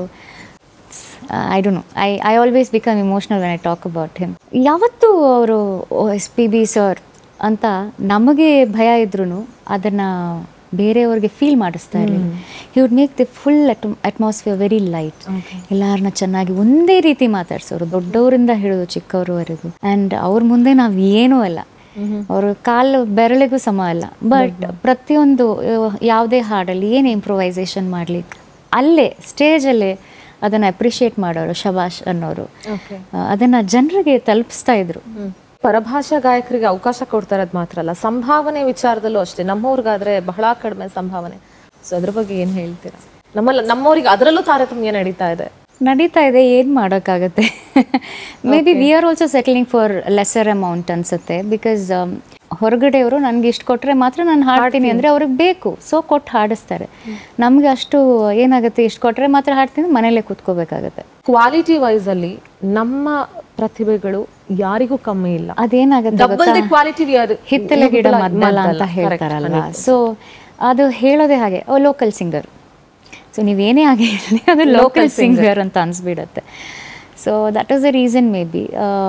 I don't know I I always become emotional when I talk about him ಯಾವತ್ತೂ ಅವರು ಎಸ್ ಪಿ ಬಿ ಸರ್ ಅಂತ ನಮಗೆ ಭಯ ಇದ್ರೂ ಅದನ್ನು ಬೇರೆಯವ್ರಿಗೆ ಫೀಲ್ ಮಾಡಿಸ್ತಾ ಇರಲಿಲ್ಲ he would make the full atmosphere very light ಎಲ್ಲರನ್ನ ಚೆನ್ನಾಗಿ ಒಂದೇ ರೀತಿ ಮಾತಾಡ್ಸೋರು ದೊಡ್ಡವರಿಂದ ಹಿಡಿದು ಚಿಕ್ಕವರವರೆಗೂ ಆ್ಯಂಡ್ ಅವ್ರ ಮುಂದೆ ನಾವು ಏನೂ ಅಲ್ಲ ಅವರು ಕಾಲು ಬೆರಳಿಗೂ ಸಮ ಅಲ್ಲ ಬಟ್ ಪ್ರತಿಯೊಂದು ಯಾವುದೇ ಹಾಡಲ್ಲಿ ಏನು ಇಂಪ್ರೊವೈಸೇಷನ್ ಮಾಡಲಿ ಅಲ್ಲೇ ಸ್ಟೇಜಲ್ಲೇ ಅದನ್ನು ಅಪ್ರಿಷಿಯೇಟ್ ಮಾಡೋರು ಶಬಾಷ್ ಅನ್ನೋರು ಓಕೆ ಆ, ಅದನ್ನ ಜನರಿಗೆ ತಲುಪಿಸ್ತಾ ಇದ್ರು ಪರಭಾಷಾ ಗಾಯಕರಿಗೆ ಅವಕಾಶ ಕೊಡ್ತಾ ಇರೋದು ಮಾತ್ರ ಅಲ್ಲ ಸಂಭಾವನೆ ವಿಚಾರದಲ್ಲೂ ಅಷ್ಟೇ ನಮ್ಮವ್ರಿಗಾದ್ರೆ ಬಹಳ ಕಡಿಮೆ ಸಂಭಾವನೆ ಸೊ ಅದ್ರ ಬಗ್ಗೆ ಏನ್ ಹೇಳ್ತೀರಾ ನಮ್ಮಲ್ಲ ನಮ್ಮವ್ರಿಗೆ ಅದರಲ್ಲೂ ತಾರತಮ್ಯ ನಡೀತಾ ಇದೆ ನಡೀತಾ ಇದೆ ಏನು ಮಾಡೋಕ್ಕಾಗತ್ತೆ maybe we are also settling for lesser amount ಅನ್ಸುತ್ತೆ ಬಿಕಾಸ್ ಹೊರಗಡೆಯವರು ನನಗೆ ಇಷ್ಟು ಕೊಟ್ಟರೆ ಮಾತ್ರ ನಾನು ಹಾಡ್ತೀನಿ ಅಂದರೆ ಅವ್ರಿಗೆ ಬೇಕು ಸೊ ಕೊಟ್ಟು ಹಾಡಿಸ್ತಾರೆ ನಮಗೆ ಅಷ್ಟು ಏನಾಗುತ್ತೆ ಇಷ್ಟು ಕೊಟ್ಟರೆ ಮಾತ್ರ ಹಾಡ್ತೀನಿ ಮನೇಲೇ ಕೂತ್ಕೋಬೇಕಾಗತ್ತೆ ಕ್ವಾಲಿಟಿ ವೈಸ್ ಅಲ್ಲಿ ನಮ್ಮ ಪ್ರತಿಭೆಗಳು ಯಾರಿಗೂ ಕಮ್ಮಿ ಇಲ್ಲ ಅದೇನಾಗುತ್ತೆ ಡಬಲ್ ದಿ ಕ್ವಾಲಿಟಿ ಹಿತ್ತಲೆ ಗಿಡ ಮದ್ದಲ್ಲ ಅಂತ ಹೇಳ್ತಾರಲ್ವ ಸೊ ಅದು ಹೇಳೋದೇ ಹಾಗೆ ಓ ಲೋಕಲ್ ಸಿಂಗರ್ ಸೊ ನೀವೇನೇ ಆಗಿ ಇರಲಿ ಅದು ಲೋಕಲ್ ಸಿಂಗರ್ ಅಂತ ಅನ್ಸ್ಬಿಡತ್ತೆ so that is the reason maybe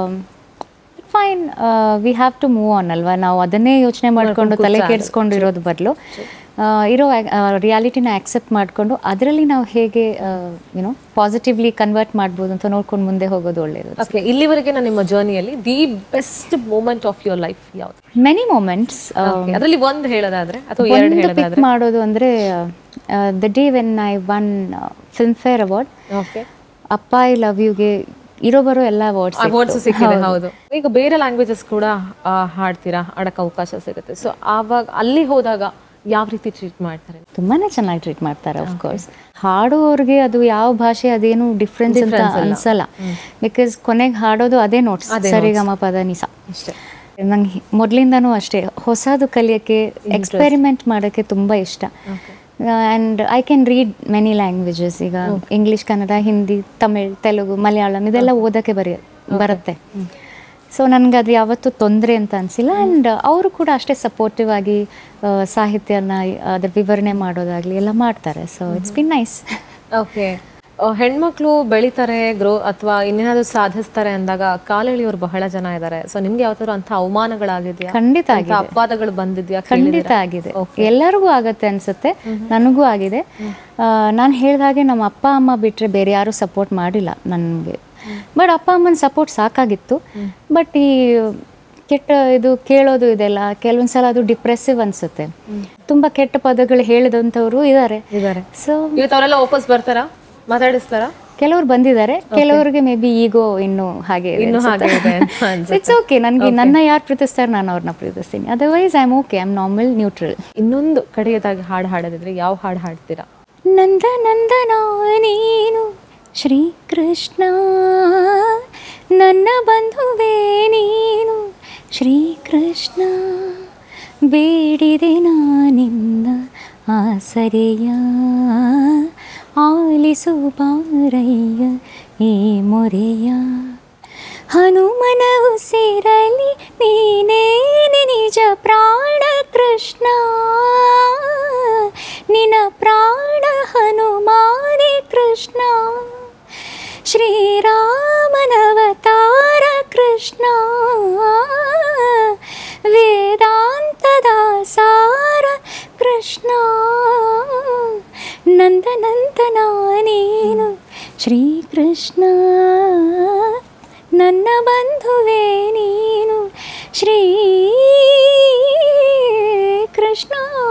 fine we have to move on ಅಲ್ವಾ ನಾವು ಅದನ್ನೇ ಯೋಚನೆ ಮಾಡಿಕೊಂಡು ತಲೆ ಕೆಡಿಸ್ಕೊಂಡು ಇರೋದು ಬದಲು ಇರೋ ರಿಯಾಲಿಟಿನ ಆಕ್ಸೆಪ್ಟ್ ಮಾಡಿಕೊಂಡು ಅದರಲ್ಲಿ ನಾವು ಹೇಗೆ ಯುನೋ ಪಾಸಿಟಿವ್ಲಿ ಕನ್ವರ್ಟ್ ಮಾಡ್ಬೋದು ಅಂತ ನೋಡ್ಕೊಂಡು ಮುಂದೆ ಹೋಗೋದು ಒಳ್ಳೆಯದು ಓಕೆ ಇಲ್ಲಿವರೆಗೆ ನಾನು ನಿಮ್ಮ ಜರ್ನಿಯಲ್ಲಿ the best moment of your life ಯಾವ್ದು ಮೆನಿ ಮೂಮೆಂಟ್ಸ್ ಅದರಲ್ಲಿ ಒಂದು ಹೇಳೋದಾದ್ರೆ ಅಥವಾ ಎರಡು ಒಂದು ಹೇಳೋದಾದ್ರೆ ಪಿಕ್ ಮಾಡೋದು ಅಂದರೆ the day when I won Filmfare award okay ಅಪ್ಪ ಐ ಲವ್ ಯುಗೆ ಇರೋ ಬರೋ ಎಲ್ಲ ಅವಾರ್ಡ್ಸ್ ಅವಾರ್ಡ್ಸ್ ಸಿಕ್ಕಿದೆ ಹೌದು ಈಗ ಬೇರೆ ಲ್ಯಾಂಗ್ವೇಜಸ್ ಕೂಡ ಆ, ಹಾಡ್ತೀರಾ ಆಡಕ್ಕೆ ಅವಕಾಶ ಸಿಗುತ್ತೆ ಸೊ ಆವಾಗ ಅಲ್ಲಿ ಹೋದಾಗ ಯಾವ ರೀತಿ ಟ್ರೀಟ್ ಮಾಡ್ತಾರೆ ತುಂಬಾನೇ ಚೆನ್ನಾಗಿ ಟ್ರೀಟ್ ಮಾಡ್ತಾರೆ ಆಫ್ ಕೋರ್ಸ್ ಹಾಡೋರ್ಗೆ ಅದು ಯಾವ ಭಾಷೆ ಅದೇನು ಡಿಫ್ರೆನ್ಸ್ ಅಂತ ಅನ್ಸಲ್ಲ ಬಿಕಾಸ್ ಕೊನೆಗೆ ಹಾಡೋದು ಅದೇ ನೋಟ್ಸ್ ಸರಿಗಮ ಪದ ನಿಸ ಅಷ್ಟೇ ನಂಗೆ ಮೊದಲಿಂದನೂ ಅಷ್ಟೇ ಹೊಸದು ಕಲಿಯೋಕ್ಕೆ ಎಕ್ಸ್ಪೆರಿಮೆಂಟ್ ಮಾಡೋಕ್ಕೆ ತುಂಬ ಇಷ್ಟ and I can read many languages ಈಗ ಇಂಗ್ಲೀಷ್ ಕನ್ನಡ ಹಿಂದಿ ತಮಿಳ್ ತೆಲುಗು ಮಲಯಾಳಂ ಇದೆಲ್ಲ ಓದೋಕ್ಕೆ ಬರೆಯ ಬರುತ್ತೆ ಸೊ ನನಗೆ ಅದು ಯಾವತ್ತೂ ತೊಂದರೆ ಅಂತ ಅನಿಸಿಲ್ಲ ಆ್ಯಂಡ್ ಅವರು ಕೂಡ ಅಷ್ಟೇ ಸಪೋರ್ಟಿವ್ ಆಗಿ ಆ, ಸಾಹಿತ್ಯನ ಅದ್ರ ವಿವರಣೆ ಮಾಡೋದಾಗಲಿ ಎಲ್ಲ ಮಾಡ್ತಾರೆ so it's been nice okay ಹೆಣ್ಮಕ್ಳು ಬೆಳಿತಾರೆ ಗ್ರೋ ಅಥವಾ ಇನ್ನೇನಾದ್ರು ಸಾಧಿಸ್ತಾರೆ ಅಂದಾಗ ಕಾಲೆಳೆಯೋರು ಬಹಳ ಜನ ಇದ್ದಾರೆ ಸೊ ನಿಮ್ಗೆ ಯಾವತ್ತಾದ್ರು ಅಂತ ಅವಮಾನಗಳಾಗಿದೆಯಾ ಖಂಡಿತ ಅಂತ ಅಪವಾದಗಳು ಬಂದಿದ್ಯಾ ಖಂಡಿತ ಆಗಿದೆ ಎಲ್ಲರಿಗೂ ಆಗತ್ತೆ ಅನ್ಸುತ್ತೆ ನನಗೂ ಆಗಿದೆ ನಾನು ಹೇಳಿದಾಗೆ ನಮ್ಮ ಅಪ್ಪ ಅಮ್ಮ ಬಿಟ್ಟರೆ ಬೇರೆ ಯಾರೂ ಸಪೋರ್ಟ್ ಮಾಡಿಲ್ಲ ನನಗೆ ಬಟ್ ಅಪ್ಪ ಅಮ್ಮನ ಸಪೋರ್ಟ್ ಸಾಕಾಗಿತ್ತು ಬಟ್ ಈ ಕೆಟ್ಟ ಇದು ಕೇಳೋದು ಇದೆಲ್ಲ ಕೆಲವೊಂದು ಸಲ ಅದು ಡಿಪ್ರೆಸಿವ್ ಅನ್ಸುತ್ತೆ ತುಂಬ ಕೆಟ್ಟ ಪದಗಳು ಹೇಳಿದಂಥವ್ರು ಇದ್ದಾರೆ ಇದಾರೆ ಸೊ ಇವತ್ತು ಅವರೆಲ್ಲ ವಾಪಸ್ ಬರ್ತಾರಾ ಮಾತಾಡಿಸ್ತಾರಾ ಕೆಲವ್ರು ಬಂದಿದ್ದಾರೆ ಕೆಲವರಿಗೆ ಮೇ ಬಿ ಈಗೋ ಇನ್ನು ಹಾಗೆ ಇನ್ನೂ ಹಾಗೆ ಇದೆ ಅಂತ ಅನ್ಸುತ್ತೆ. ಇಟ್ಸ್ ಓಕೆ ನನಗೆ ನನ್ನ ಯಾರು ಪ್ರೀತಿಸ್ತಾರೆ ನಾನು ಅವ್ರನ್ನ ಪ್ರೀತಿಸ್ತೀನಿ otherwise I am okay I am normal neutral ಇನ್ನೊಂದು ಕಡೆಯದಾಗಿ ಹಾಡು ಹಾಡೋದಿದ್ರೆ ಯಾವ ಹಾಡು ಹಾಡ್ತೀರಾ ನಂದ ನಂದನ ನೀನು ಶ್ರೀಕೃಷ್ಣ ನನ್ನ ಬಂಧುವೇ ನೀನು ಶ್ರೀಕೃಷ್ಣ ಬೇಡಿದೆ ನಾನಿಂದ ಆಸರೆಯ ಆಲಿಸು ಬಾರಯ್ಯ ಈ ಮೊರೆಯ ಹನುಮನ ಉಸಿರಲಿ ನೀನೇನೆ ನಿಜ ಪ್ರಾಣ ಕೃಷ್ಣ ನಿನ ಪ್ರಾಣ ಹನುಮಾನೆ ಕೃಷ್ಣ ಶ್ರೀರಾಮನವತಾರ ಕೃಷ್ಣ ವೇದಾಂತದ ಸಾರ ಕೃಷ್ಣ ನಂದನಂದನ ನೀನು ಶ್ರೀಕೃಷ್ಣ ನನ್ನ ಬಂಧುವೇ ನೀನು ಶ್ರೀ ಕೃಷ್ಣ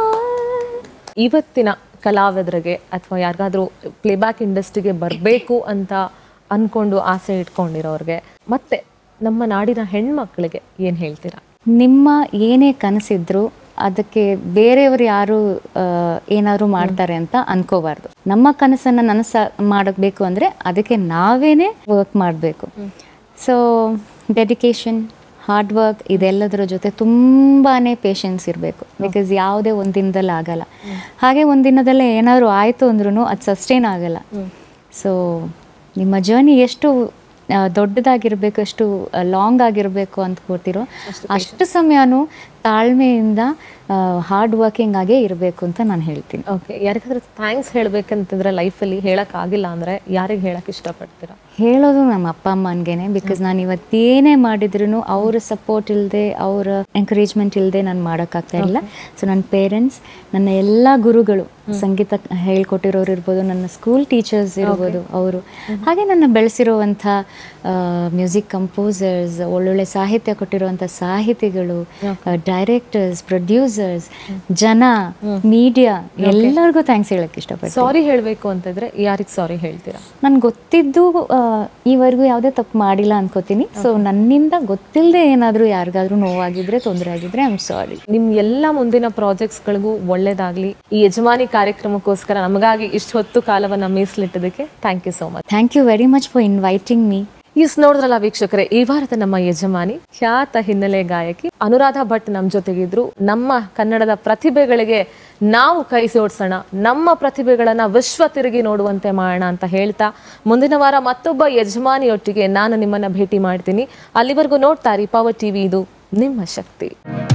ಇವತ್ತಿನ ಕಲಾವಿದರಿಗೆ ಅಥವಾ ಯಾರಿಗಾದ್ರೂ ಪ್ಲೇಬ್ಯಾಕ್ ಇಂಡಸ್ಟ್ರಿಗೆ ಬರಬೇಕು ಅಂತ ಅನ್ಕೊಂಡು ಆಸೆ ಇಟ್ಕೊಂಡಿರೋರಿಗೆ ಮತ್ತೆ ನಮ್ಮ ನಾಡಿನ ಹೆಣ್ಮಕ್ಳಿಗೆ ಏನು ಹೇಳ್ತೀರಾ ನಿಮ್ಮ ಏನೇ ಕನಸಿದ್ರು ಅದಕ್ಕೆ ಬೇರೆಯವರು ಯಾರು ಏನಾದರೂ ಮಾಡ್ತಾರೆ ಅಂತ ಅನ್ಕೋಬಾರ್ದು ನಮ್ಮ ಕನಸನ್ನು ನನಸ ಮಾಡಬೇಕು ಅಂದರೆ ಅದಕ್ಕೆ ನಾವೇನೇ ವರ್ಕ್ ಮಾಡಬೇಕು ಸೊ ಡೆಡಿಕೇಶನ್ ಹಾರ್ಡ್ ವರ್ಕ್ ಇದೆಲ್ಲದರ ಜೊತೆ ತುಂಬಾ ಪೇಷನ್ಸ್ ಇರಬೇಕು ಬಿಕಾಸ್ ಯಾವುದೇ ಒಂದಿನದಲ್ಲಿ ಆಗಲ್ಲ ಹಾಗೆ ಒಂದಿನದಲ್ಲೇ ಏನಾದರೂ ಆಯಿತು ಅಂದ್ರೂ ಅದು ಸಸ್ಟೈನ್ ಆಗಲ್ಲ ಸೊ ನಿಮ್ಮ ಜರ್ನಿ ಎಷ್ಟು ಆ, ದೊಡ್ಡದಾಗಿರ್ಬೇಕು ಎಷ್ಟು ಲಾಂಗ್ ಆಗಿರಬೇಕು ಅಂದ್ಕೊಳ್ತಿರೋ ಅಷ್ಟು ಸಮಯನೂ ತಾಳ್ಮೆಯಿಂದ ಹಾರ್ಡ್ ವರ್ಕಿಂಗ್ ಆಗೇ ಇರಬೇಕು ಅಂತ ನಾನು ಹೇಳ್ತೀನಿ ಓಕೆ ಯಾರಿಗಾದ್ರೂ ಥ್ಯಾಂಕ್ಸ್ ಹೇಳ್ಬೇಕಂತಂದ್ರೆ ಲೈಫಲ್ಲಿ ಹೇಳಕ್ಕಾಗಿಲ್ಲ ಅಂದ್ರೆ ಯಾರಿಗೆ ಹೇಳಕ್ ಇಷ್ಟಪಡ್ತೀರಾ ಹೇಳೋದು ನಮ್ಮ ಅಪ್ಪ ಅಮ್ಮನಿಗೇನೆ ಬಿಕಾಸ್ ನಾನು ಇವತ್ತೇನೇ ಮಾಡಿದ್ರು ಅವರ ಸಪೋರ್ಟ್ ಇಲ್ಲದೆ ಅವರ ಎಂಕರೇಜ್ಮೆಂಟ್ ಇಲ್ಲದೆ ನಾನು ಮಾಡೋಕ್ಕಾಗ್ತಾ ಇಲ್ಲ ಸೊ ನನ್ನ ಪೇರೆಂಟ್ಸ್ ನನ್ನ ಎಲ್ಲ ಗುರುಗಳು ಸಂಗೀತ ಹೇಳ್ಕೊಟ್ಟಿರೋರು ಇರ್ಬೋದು ನನ್ನ ಸ್ಕೂಲ್ ಟೀಚರ್ಸ್ ಇರ್ಬೋದು ಅವರು ಹಾಗೆ ನನ್ನ ಬೆಳೆಸಿರುವಂಥ ಮ್ಯೂಸಿಕ್ ಕಂಪೋಸರ್ಸ್ ಒಳ್ಳೊಳ್ಳೆ ಸಾಹಿತ್ಯ ಕೊಟ್ಟಿರುವಂಥ ಸಾಹಿತಿಗಳು ಡೈರೆಕ್ಟರ್ಸ್ ಪ್ರೊಡ್ಯೂಸರ್ಸ್ ಜನ ಮೀಡಿಯಾ ಎಲ್ಲರಿಗೂ ಥ್ಯಾಂಕ್ಸ್ ಹೇಳಕ್ಕೆ ಇಷ್ಟಪಡ್ತೀನಿ ಸಾರಿ ಹೇಳಬೇಕು ಅಂತಂದ್ರೆ ಯಾರಿಗೆ ಸಾರಿ ಹೇಳ್ತೀರಾ ನನ್ಗೆ ಗೊತ್ತಿದ್ದು ಆ, ಈವರೆಗೂ ಯಾವುದೇ ತಪ್ಪು ಮಾಡಿಲ್ಲ ಅನ್ಕೋತೀನಿ ಸೊ ನನ್ನಿಂದ ಗೊತ್ತಿಲ್ಲದೆ ಏನಾದರೂ ಯಾರಿಗಾದ್ರೂ ನೋವಾಗಿದ್ರೆ ತೊಂದರೆ ಆಗಿದ್ರೆ ಐ ಆಮ್ ಸಾರಿ ನಿಮ್ ಎಲ್ಲ ಮುಂದಿನ ಪ್ರಾಜೆಕ್ಟ್ಸ್ಗಳಿಗೂ ಒಳ್ಳೇದಾಗ್ಲಿ ಈ ಯಜಮಾನಿ ಕಾರ್ಯಕ್ರಮಕ್ಕೋಸ್ಕರ ನಮಗಾಗಿ ಇಷ್ಟು ಹೊತ್ತು ಕಾಲವನ್ನ ಮೀಸಲಿಟ್ಟದಕ್ಕೆ thank you so much thank you very much for inviting me ಇಸ್ ನೋಡಿದ್ರಲ್ಲ ವೀಕ್ಷಕರೇ ಈ ವಾರದ ನಮ್ಮ ಯಜಮಾನಿ ಖ್ಯಾತ ಹಿನ್ನೆಲೆ ಗಾಯಕಿ ಅನುರಾಧ ಭಟ್ ನಮ್ಮ ಜೊತೆಗಿದ್ರು ನಮ್ಮ ಕನ್ನಡದ ಪ್ರತಿಭೆಗಳಿಗೆ ನಾವು ಕೈ ಜೋಡಿಸೋಣ ನಮ್ಮ ಪ್ರತಿಭೆಗಳನ್ನ ವಿಶ್ವ ತಿರುಗಿ ನೋಡುವಂತೆ ಮಾಡೋಣ ಅಂತ ಹೇಳ್ತಾ ಮುಂದಿನ ವಾರ ಮತ್ತೊಬ್ಬ ಯಜಮಾನಿಯೊಟ್ಟಿಗೆ ನಾನು ನಿಮ್ಮನ್ನ ಭೇಟಿ ಮಾಡ್ತೀನಿ ಅಲ್ಲಿವರೆಗೂ ನೋಡ್ತಾ ಇರಿ ಪವರ್ ಟಿವಿ ಇದು ನಿಮ್ಮ ಶಕ್ತಿ